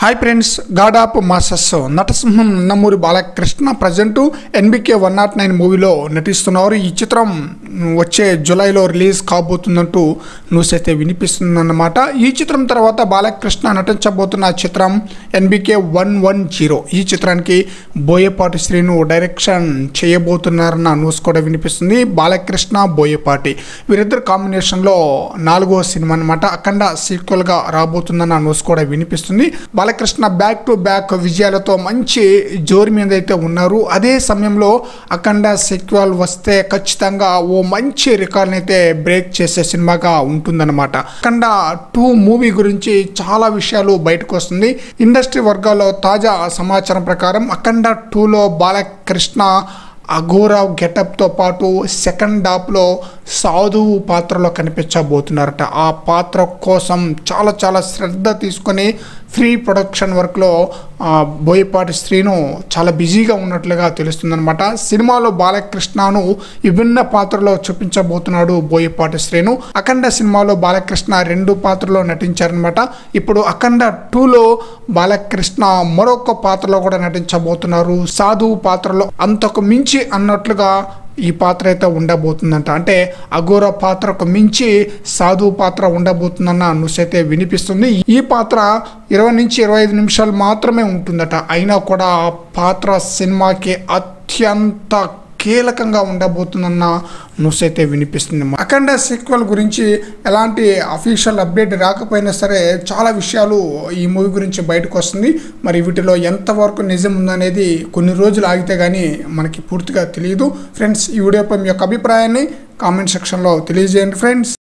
hi friends god of masses Natasimham Nandamuri Balakrishna present NBK one nought nine మూవీలో నటిస్తున్నారు ఈ చిత్రం వచ్చే జూలైలో రిలీజ్ కాబోతుందంటూ న్యూస్ అయితే వినిపిస్తుందన్నమాట ఈ చిత్రం తర్వాత బాలకృష్ణ నటించబోతున్న చిత్రం ఎన్బికే వన్ వన్ జీరో ఈ చిత్రానికి బోయపాటి శ్రీను డైరెక్షన్ చేయబోతున్నారన్న న్యూస్ కూడా వినిపిస్తుంది బాలకృష్ణ బోయపాటి వీరిద్దరు కాంబినేషన్లో నాలుగో సినిమా అనమాట అఖండ సీక్వెల్గా రాబోతుందన్న న్యూస్ కూడా వినిపిస్తుంది బాలకృష్ణ బ్యాక్ టు బ్యాక్ విజయాలతో మంచి జోరు మీద అయితే ఉన్నారు అదే సమయంలో అఖండ సీక్వెల్ వస్తే ఖచ్చితంగా ఓ మంచి రికార్డ్ని అయితే బ్రేక్ చేసే సినిమాగా ఉంటుందన్నమాట అఖండ టూ మూవీ గురించి చాలా విషయాలు బయటకు వస్తుంది ఇండస్ట్రీ వర్గాల్లో తాజా సమాచారం ప్రకారం అఖండ టూలో బాలకృష్ణ అఘోరావ్ గెటప్తో పాటు సెకండ్ హాఫ్లో సాధువు పాత్రలో కనిపించబోతున్నారట ఆ పాత్ర కోసం చాలా చాలా శ్రద్ధ తీసుకొని ఫ్రీ ప్రొడక్షన్ వర్క్లో ఆ, బోయపాటి శ్రీను చాలా బిజీగా ఉన్నట్లుగా తెలుస్తుందన్నమాట సినిమాలో బాలకృష్ణను విభిన్న పాత్రలో చూపించబోతున్నాడు బోయపాటి శ్రీను అఖండ సినిమాలో బాలకృష్ణ రెండు పాత్రలో నటించారనమాట ఇప్పుడు అఖండ టూలో బాలకృష్ణ మరొక పాత్రలో కూడా నటించబోతున్నారు సాధువు పాత్రలో అంతకు మించి అన్నట్లుగా ఈ పాత్ర అయితే ఉండబోతుందంట అంటే అఘోర పాత్రకు మించి సాధువు పాత్ర ఉండబోతుందన్న న్యూస్ అయితే వినిపిస్తుంది ఈ పాత్ర ఇరవై నుంచి ఇరవై ఐదు నిమిషాలు మాత్రమే ఉంటుందట అయినా కూడా ఆ పాత్ర సినిమాకి అత్యంత కీలకంగా ఉండబోతుందన్న న్యూస్ అయితే వినిపిస్తుంది అఖండ సీక్వెల్ గురించి ఎలాంటి అఫీషియల్ అప్డేట్ రాకపోయినా సరే చాలా విషయాలు ఈ మూవీ గురించి బయటకు వస్తుంది మరి వీటిలో ఎంతవరకు నిజం ఉందనేది కొన్ని రోజులు ఆగితే కానీ మనకి పూర్తిగా తెలియదు ఫ్రెండ్స్ ఈ వీడియోపై మీ యొక్క అభిప్రాయాన్ని కామెంట్ సెక్షన్లో తెలియజేయండి ఫ్రెండ్స్